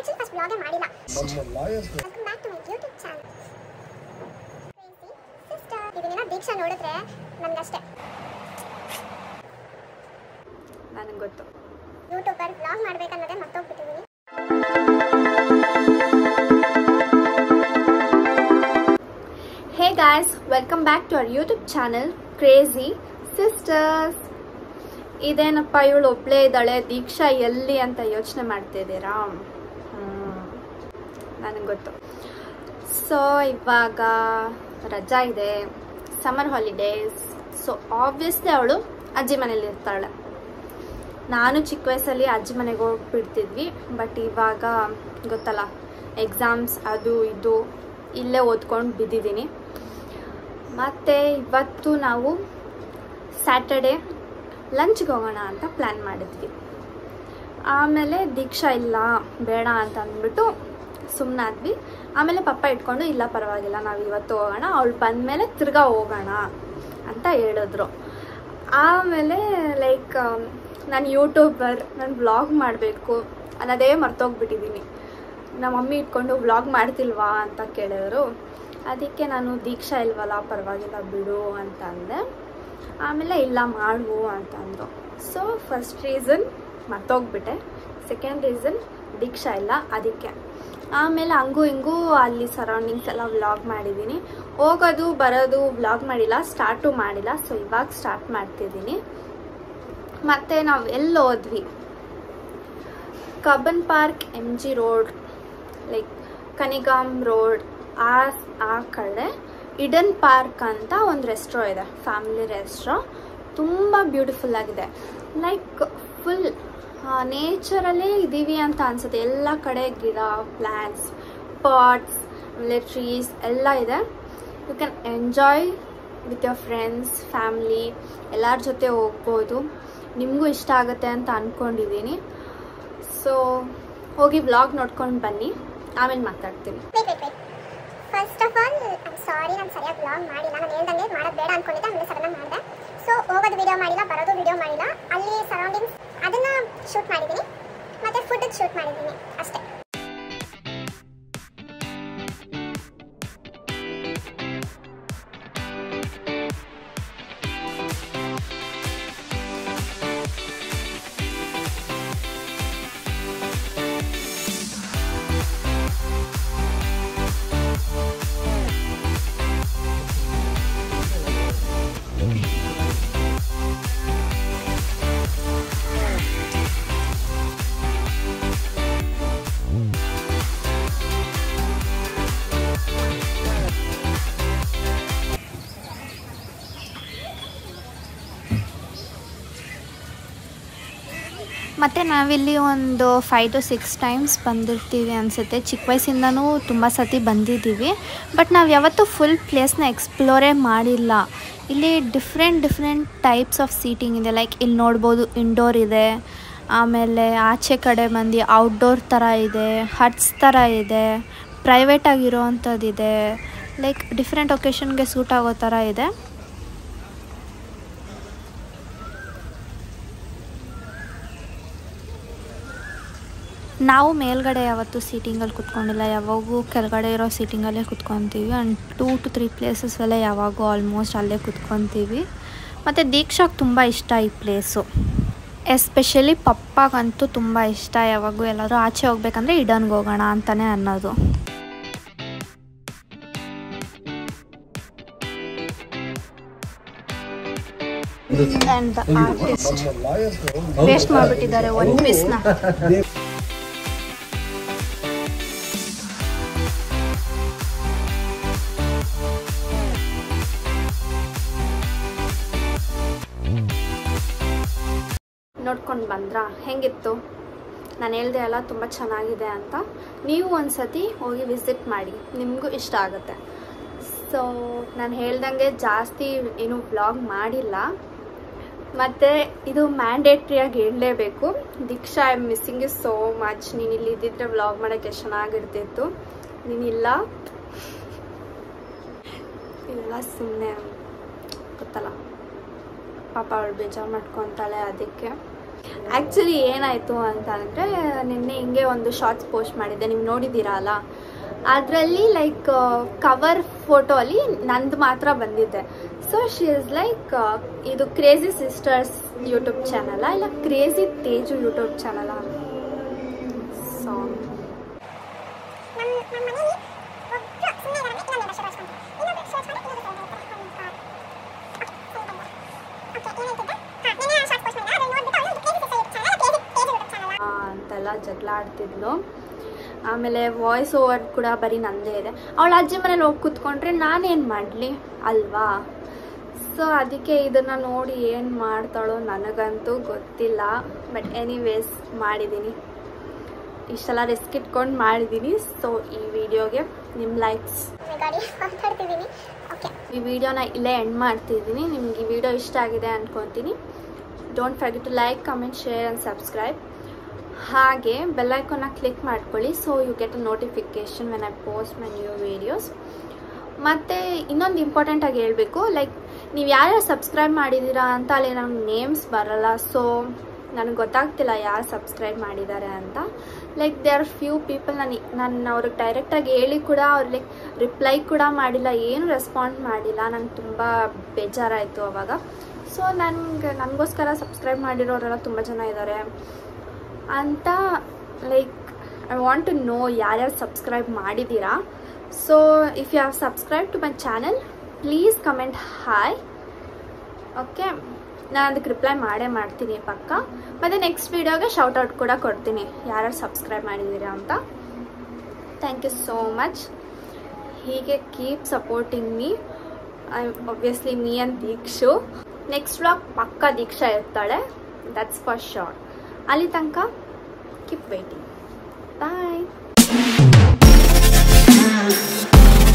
actually first ಬ್ಲಾಗೇ ಮಾಡಿಲ್ಲ ನಮ್ಮ lawyers welcome back to my YouTube channel sister ಇದನ್ನೆಲ್ಲ ದೀಕ್ಷಾ ನೋಡಿದ್ರೆ ನನ್ಗಷ್ಟೇ ನನಗೆ ಗೊತ್ತು ಯೂಟ್ಯೂಬರ್ ಬ್ಲಾಗ್ ಮಾಡ್ಬೇಕನ್ನೋದೇ ಮರ್ತೋಗ್ಬಿಟ್ಟಿದ್ದೀನಿ hey guys welcome back to our YouTube channel crazy sisters ಇದೇನಪ್ಪ ಇವಳು ಒಬ್ಳೇ ಇದ್ದಾಳೆ ದೀಕ್ಷಾ ಎಲ್ಲಿ ಅಂತ ಯೋಚನೆ ಮಾಡ್ತಿದ್ದೀರಾ ನನಗೆ ಗೊತ್ತು ಸೊ ಇವಾಗ ರಜಾ ಇದೆ ಸಮ್ಮರ್ ಹಾಲಿಡೇಸ್ ಸೊ ಆಬ್ವಿಯಸ್ಲಿ ಅವಳು ಅಜ್ಜಿ ಮನೇಲಿ ಇರ್ತಾಳೆ ನಾನು ಚಿಕ್ಕ ವಯಸ್ಸಲ್ಲಿ ಅಜ್ಜಿ ಮನೆಗೆ ಹೋಗ್ಬಿಡ್ತಿದ್ವಿ ಬಟ್ ಇವಾಗ ಗೊತ್ತಲ್ಲ ಎಕ್ಸಾಮ್ಸ್ ಅದು ಇದು ಇಲ್ಲೇ ಓದ್ಕೊಂಡು ಬಿದ್ದಿದ್ದೀನಿ ಮತ್ತು ಇವತ್ತು ನಾವು ಸ್ಯಾಟರ್ಡೆ ಲಂಚ್ಗೆ ಹೋಗೋಣ ಅಂತ ಪ್ಲ್ಯಾನ್ ಮಾಡಿದ್ವಿ ಆಮೇಲೆ ದೀಕ್ಷಾ ಇಲ್ಲ ಬೇಡ ಅಂತ ಅಂದ್ಬಿಟ್ಟು ಸುಮ್ಮನಾದ್ವಿ ಆಮೇಲೆ ಪಪ್ಪ ಇಟ್ಕೊಂಡು ಇಲ್ಲ ಪರವಾಗಿಲ್ಲ ನಾವು ಇವತ್ತು ಹೋಗೋಣ ಅವಳು ಬಂದಮೇಲೆ ತಿರ್ಗಾ ಹೋಗೋಣ ಅಂತ ಹೇಳಿದ್ರು ಆಮೇಲೆ ಲೈಕ್ ನಾನು ಯೂಟ್ಯೂಬರ್ ನಾನು ವ್ಲಾಗ್ ಮಾಡಬೇಕು ಅನ್ನೋದೇ ಮರ್ತೋಗ್ಬಿಟ್ಟಿದ್ದೀನಿ ನಮ್ಮ ಮಮ್ಮಿ ಇಟ್ಕೊಂಡು ವ್ಲಾಗ್ ಮಾಡ್ತಿಲ್ವಾ ಅಂತ ಕೇಳಿದ್ರು ಅದಕ್ಕೆ ನಾನು ದೀಕ್ಷಾ ಇಲ್ವಲ್ಲ ಪರವಾಗಿಲ್ಲ ಬಿಡು ಅಂತ ಅಂದೆ ಆಮೇಲೆ ಇಲ್ಲ ಮಾಡು ಅಂತ ಅಂದರು ಸೊ ಫಸ್ಟ್ ರೀಸನ್ ಮರ್ತೋಗ್ಬಿಟ್ಟೆ ಸೆಕೆಂಡ್ ರೀಸನ್ ದೀಕ್ಷಾ ಇಲ್ಲ ಅದಕ್ಕೆ ಆಮೇಲೆ ಹಂಗೂ ಹಿಂಗೂ ಅಲ್ಲಿ ಸರೌಂಡಿಂಗ್ಸ್ ಎಲ್ಲ ವ್ಲಾಗ್ ಮಾಡಿದ್ದೀನಿ ಹೋಗೋದು ಬರೋದು ವ್ಲಾಗ್ ಮಾಡಿಲ್ಲ ಸ್ಟಾರ್ಟು ಮಾಡಿಲ್ಲ ಸೊ ಇವಾಗ ಸ್ಟಾರ್ಟ್ ಮಾಡ್ತಿದ್ದೀನಿ ಮತ್ತು ನಾವು ಎಲ್ಲಿ ಹೋದ್ವಿ Cubbon park M G road like Cunningham road ಆ ಆ ಕಡೆ ಇಡನ್ ಪಾರ್ಕ್ ಅಂತ ಒಂದು ರೆಸ್ಟ್ರೋ ಇದೆ ಫ್ಯಾಮಿಲಿ ರೆಸ್ಟ್ರೋ ತುಂಬ ಬ್ಯೂಟಿಫುಲ್ ಆಗಿದೆ ಲೈಕ್ ಫುಲ್ ನೇಚರಲ್ಲೇ ಇದ್ದೀವಿ ಅಂತ ಅನ್ಸುತ್ತೆ ಎಲ್ಲ ಕಡೆ ಗಿಡ ಪ್ಲ್ಯಾಂಟ್ಸ್ ಪಾಟ್ಸ್ ಆಮೇಲೆ ಟ್ರೀಸ್ ಎಲ್ಲ ಇದೆ you can enjoy with your friends family ಎಲ್ಲರ ಜೊತೆ ಹೋಗ್ಬೋದು ನಿಮಗೂ ಇಷ್ಟ ಆಗುತ್ತೆ ಅಂತ ಅಂದ್ಕೊಂಡಿದ್ದೀನಿ ಸೊ ಹೋಗಿ ವ್ಲಾಗ್ ನೋಡ್ಕೊಂಡು ಬನ್ನಿ ಆಮೇಲೆ ಮಾತಾಡ್ತೀನಿ wait wait wait first of all I'm sorry ನಾನು ಸರಿಯಾಗಿ ಬ್ಲಾಗ್ ಮಾಡಿಲ್ಲ ನಾನು ಹೇಳ್ದಂಗೆ ಮಾಡೋದು ಬೇಡ ಅನ್ಕೊಂಡಿದ್ದೆ ಆಮೇಲೆ ಸಡನ್ನಾಗಿ ಮಾಡಿದೆ ಸೊ ಹೋಗೋದು ವಿಡಿಯೋ ಮಾಡಿಲ್ಲ ಬರೋದು ವಿಡಿಯೋ ಮಾಡಿಲ್ಲ ಅಲ್ಲಿ ಸರೌಂಡಿಂಗ್ಸ್ ಅದನ್ನ ಶೂಟ್ ಮಾಡಿದ್ದೀನಿ ಮತ್ತೆ ಫುಡ್ ಶೂಟ್ ಮಾಡಿದ್ದೀನಿ ಅಷ್ಟೇ ಮತ್ತು ನಾವಿಲ್ಲಿ ಒಂದು ಫೈವ್ ಟು ಸಿಕ್ಸ್ ಟೈಮ್ಸ್ ಬಂದಿರ್ತೀವಿ ಅನಿಸುತ್ತೆ ಚಿಕ್ಕ ವಯಸ್ಸಿಂದನೂ ತುಂಬ ಸತಿ ಬಂದಿದ್ದೀವಿ ಬಟ್ ನಾವು ಯಾವತ್ತೂ ಫುಲ್ ಪ್ಲೇಸ್ನ ಎಕ್ಸ್ಪ್ಲೋರೇ ಮಾಡಿಲ್ಲ ಇಲ್ಲಿ different different types of seating ಇದೆ ಲೈಕ್ ಇಲ್ಲಿ ನೋಡ್ಬೋದು ಇಂಡೋರ್ ಇದೆ ಆಮೇಲೆ ಆಚೆ ಕಡೆ ಬಂದು ಔಟ್ಡೋರ್ ಥರ ಇದೆ ಹಟ್ಸ್ ಥರ ಇದೆ ಪ್ರೈವೇಟ್ ಆಗಿರೋ ಅಂಥದ್ದಿದೆ ಲೈಕ್ ಡಿಫ್ರೆಂಟ್ ಒಕೇಶನ್ಗೆ ಸೂಟ್ ಆಗೋ ಥರ ಇದೆ ನಾವು ಮೇಲ್ಗಡೆ ಯಾವತ್ತೂ ಸೀಟಿಂಗಲ್ಲಿ ಕುತ್ಕೊಂಡಿಲ್ಲ ಯಾವಾಗೂ ಕೆಳಗಡೆ ಇರೋ ಸೀಟಿಂಗಲ್ಲೇ ಕುತ್ಕೊತೀವಿ ಆ್ಯಂಡ್ ಟೂ ಟು ತ್ರೀ ಪ್ಲೇಸಸ್ಸಲ್ಲೇ ಯಾವಾಗೂ ಆಲ್ಮೋಸ್ಟ್ ಅಲ್ಲೇ ಕುತ್ಕೊತೀವಿ ಮತ್ತು ದೀಕ್ಷಾಗೆ ತುಂಬ ಇಷ್ಟ ಈ ಪ್ಲೇಸು ಎಸ್ಪೆಷಲಿ ಪಪ್ಪಾಗಂತೂ ತುಂಬ ಇಷ್ಟ ಯಾವಾಗೂ ಎಲ್ಲಾದರೂ ಆಚೆ ಹೋಗ್ಬೇಕಂದ್ರೆ ಇಡನ್ಗೆ ಹೋಗೋಣ ಅಂತಲೇ ಅನ್ನೋದು ಆ್ಯಂಡ್ ಆರ್ಟಿಸ್ಟ್ ನಮ್ಮ ಲಾಯರ್ಸ್ ವೇಸ್ಟ್ ಮಾಡಿಬಿಟ್ಟಿದ್ದಾರೆ ಒನ್ ಪೀಸ್ನ ನೋಡ್ಕೊಂಡು ಬಂದ್ರಾ ಹೆಂಗಿತ್ತು ನಾನು ಹೇಳ್ದೆ ಅಲ್ಲ ತುಂಬ ಚೆನ್ನಾಗಿದೆ ಅಂತ ನೀವು ಒಂದು ಸತಿ ಹೋಗಿ ವಿಸಿಟ್ ಮಾಡಿ ನಿಮಗೂ ಇಷ್ಟ ಆಗುತ್ತೆ ಸೊ ನಾನು ಹೇಳ್ದಂಗೆ ಜಾಸ್ತಿ ಏನು ಬ್ಲಾಗ್ ಮಾಡಿಲ್ಲ ಮತ್ತು ಇದು ಮ್ಯಾಂಡೇಟ್ರಿಯಾಗಿ ಹೇಳಲೇಬೇಕು Deeksha I am missing you so much ನೀನು ಇಲ್ಲಿ ಇದ್ದಿದ್ರೆ ವ್ಲಾಗ್ ಮಾಡೋಕ್ಕೆ ಎಷ್ಟು ಚೆನ್ನಾಗಿರ್ತಿತ್ತು ನೀನಿಲ್ಲ ಇಲ್ಲ ಸುಮ್ಮನೆ ಗೊತ್ತಲ್ಲ ಪಾಪ ಅವಳು ಬೇಜಾರು ಮಾಡ್ಕೊತಾಳೆ ಅದಕ್ಕೆ ಆ್ಯಕ್ಚುಲಿ ಏನಾಯಿತು ಅಂತ ಅಂದರೆ ನಿನ್ನೆ ಹಿಂಗೆ ಒಂದು ಶಾರ್ಟ್ಸ್ ಪೋಸ್ಟ್ ಮಾಡಿದ್ದೆ ನೀವು ನೋಡಿದ್ದೀರಾ ಅಲ್ಲ ಅದರಲ್ಲಿ ಲೈಕ್ ಕವರ್ ಫೋಟೋ ಅಲ್ಲಿ ನಂದು ಮಾತ್ರ ಬಂದಿದ್ದೆ ಸೊ ಶಿ ಇಸ್ ಲೈಕ್ ಇದು ಕ್ರೇಜಿ ಸಿಸ್ಟರ್ಸ್ ಯೂಟ್ಯೂಬ್ ಚಾನಲ ಇಲ್ಲ ಕ್ರೇಜಿ ತೇಜು ಯೂಟ್ಯೂಬ್ ಚಾನಲ ಸೊ ನಮ್ಮ ನಮ್ಮ ಮನೇಲಿ ಒಬ್ರು ಸುಮ್ಮನೆ ಇದ್ದಾರೆ ಇನ್ನೊಂದು ಮೆಂಬರ್ ಶುರು ಹಚ್ಕೊಂತಾರೆ ಇನ್ನೊಬ್ರು ಶುರು ಹಚ್ಕೊಂಡ್ರೆ ಇನ್ನೊಬ್ರು ಫ್ರೆಂಡ್ ಇರ್ತಾರೆ ಓಕೆ ಏನಾಯ್ತಿದ್ದೆ ಹಾಂ ನಿನ್ನೆ ಶಾರ್ಟ್ ಪೋಸ್ಟ್ ಮಾಡಿದೆ ಅದನ್ನ ನೋಡ್ಬಿಟ್ಟು ಅವಳು crazy sister YouTube channel crazy page YouTube channel ಆ, ಅಂತೆಲ್ಲ ಜಗಳ ಆಡ್ತಿದ್ಲು ಆಮೇಲೆ ವಾಯ್ಸ್ ಓವರ್ ಕೂಡ ಬರೀ ನಂದೇ ಇದೆ ಅವಳ ಅಜ್ಜಿ ಮನೇಲಿ ಹೋಗಿ ಕೂತ್ಕೊಂಡ್ರೆ ನಾನೇನು ಮಾಡಲಿ ಅಲ್ವಾ ಸೊ ಅದಕ್ಕೆ ಇದನ್ನು ನೋಡಿ ಏನು ಮಾಡ್ತಾಳೋ ನನಗಂತೂ ಗೊತ್ತಿಲ್ಲ ಬಟ್ ಎನಿವೇಸ್ ಮಾಡಿದ್ದೀನಿ ಇಷ್ಟೆಲ್ಲ ರಿಸ್ಕ್ ಇಟ್ಕೊಂಡು ಮಾಡಿದ್ದೀನಿ ಸೊ ಈ ವಿಡಿಯೋಗೆ ನಿಮ್ಮ ಲೈಕ್ಸ್ ಗಾಡಿ ಮಾತಾಡ್ತಿದ್ದೀನಿ ಓಕೆ ಈ ವಿಡಿಯೋನ ಇಲ್ಲೇ ಎಂಡ್ ಮಾಡ್ತಿದ್ದೀನಿ ನಿಮ್ಗೆ ಈ ವಿಡಿಯೋ ಇಷ್ಟ ಆಗಿದೆ ಅಂದ್ಕೊತೀನಿ don't forget to like comment share and subscribe ಹಾಗೆ ಬೆಲ್ಲೈಕೋನ ಕ್ಲಿಕ್ ಮಾಡ್ಕೊಳ್ಳಿ so you get a notification when I post my new videos ಮತ್ತು ಇನ್ನೊಂದು ಇಂಪಾರ್ಟೆಂಟಾಗಿ ಹೇಳಬೇಕು ಲೈಕ್ ನೀವು ಯಾರ್ಯಾರು ಸಬ್ಸ್ಕ್ರೈಬ್ ಮಾಡಿದ್ದೀರಾ ಅಂತ ಅಲ್ಲಿ ನಮ್ಗೆ ನೇಮ್ಸ್ ಬರಲ್ಲ ಸೊ ನನಗೆ ಗೊತ್ತಾಗ್ತಿಲ್ಲ ಯಾರು ಸಬ್ಸ್ಕ್ರೈಬ್ ಮಾಡಿದ್ದಾರೆ ಅಂತ like they are few people ನಾನು ನಾನು ಅವ್ರಿಗೆ ಡೈರೆಕ್ಟಾಗಿ ಹೇಳಿ ಕೂಡ ಅವ್ರು ಲೈಕ್ ರಿಪ್ಲೈ ಕೂಡ ಮಾಡಿಲ್ಲ ಏನು ರೆಸ್ಪಾಂಡ್ ಮಾಡಿಲ್ಲ ನಂಗೆ ತುಂಬ ಬೇಜಾರಾಯಿತು ಅವಾಗ ಸೊ ನನಗೆ ನನಗೋಸ್ಕರ ಸಬ್ಸ್ಕ್ರೈಬ್ ಮಾಡಿರೋರೆಲ್ಲ ತುಂಬ ಜನ ಇದ್ದಾರೆ ಅಂತ like I want to know ಯಾರ್ಯಾರು ಸಬ್ಸ್ಕ್ರೈಬ್ ಮಾಡಿದ್ದೀರಾ so if you have subscribe to my channel please comment hi okay ನಾನು ಅದಕ್ಕೆ ರಿಪ್ಲೈ ಮಾಡೇ ಮಾಡ್ತೀನಿ ಪಕ್ಕ ಮತ್ತು ನೆಕ್ಸ್ಟ್ ವೀಡಿಯೋಗೆ ಶೌಟೌಟ್ ಕೂಡ ಕೊಡ್ತೀನಿ ಯಾರ್ಯಾರು ಸಬ್ಸ್ಕ್ರೈಬ್ ಮಾಡಿದ್ದೀರಾ ಅಂತ ಥ್ಯಾಂಕ್ ಯು ಸೋ ಮಚ್ ಹೀಗೆ keep supporting me I obviously me and Dikshu next vlog ಪಕ್ಕ ದೀಕ್ಷಾ ಇರ್ತಾಳೆ ದಟ್ಸ್ ಫಾರ್ ಶೋರ್ ಅಲ್ಲಿ ತನಕ ಕೀಪ್ ವೇಟಿಂಗ್ ಬಾಯ್